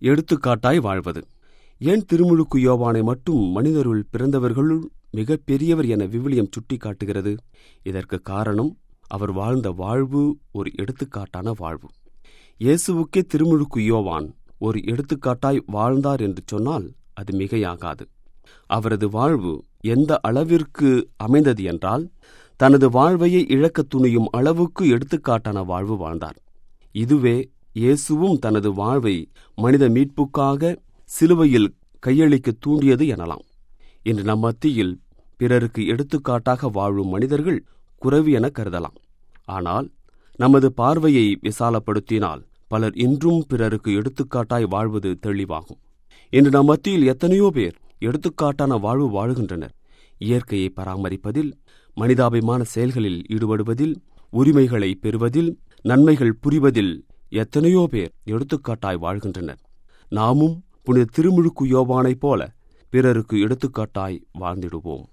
எடுத்துக்காட்டாய் வாழ்வது ஏன் திருமுழுக்கு யோவானை மட்டும் மனிதருள் பிறந்தவர்களுள் மிக பெரியவர் என விவிலியம் சுட்டிக்காட்டுகிறது இதற்கு காரணம் அவர் வாழ்ந்த வாழ்வு ஒரு எடுத்துக்காட்டான வாழ்வு இயேசுவுக்கே திருமுழுக்கு யோவான் ஒரு எடுத்துக்காட்டாய் வாழ்ந்தார் என்று சொன்னால் அது மிகையாகாது அவரது வாழ்வு எந்த அளவிற்கு அமைந்தது என்றால் தனது வாழ்வையை இழக்க துணியும் அளவுக்கு எடுத்துக்காட்டான வாழ்வு வாழ்ந்தார் இதுவே இயேசுவும் தனது வாழ்வை மனித மீட்புக்காக சிலுவையில் கையளிக்க தூண்டியது எனலாம் இன்று நம் மத்தியில் பிறருக்கு எடுத்துக்காட்டாக வாழும் மனிதர்கள் குறைவு என கருதலாம் ஆனால் நமது பார்வையை விசாலப்படுத்தினால் பலர் இன்றும் பிறருக்கு எடுத்துக்காட்டாய் வாழ்வது தெளிவாகும் இன்று நம் மத்தியில் எத்தனையோ பேர் எடுத்துக்காட்டான வாழ்வு வாழுகின்றனர் இயற்கையை பராமரிப்பதில் மனிதாபிமான செயல்களில் ஈடுபடுவதில் உரிமைகளை பெறுவதில் நன்மைகள் புரிவதில் எத்தனையோ பேர் எடுத்துக்காட்டாய் வாழ்கின்றனர் நாமும் புனித திருமுழுக்கு யோவானைப் போல பிறருக்கு எடுத்துக்காட்டாய் வாழ்ந்திடுவோம்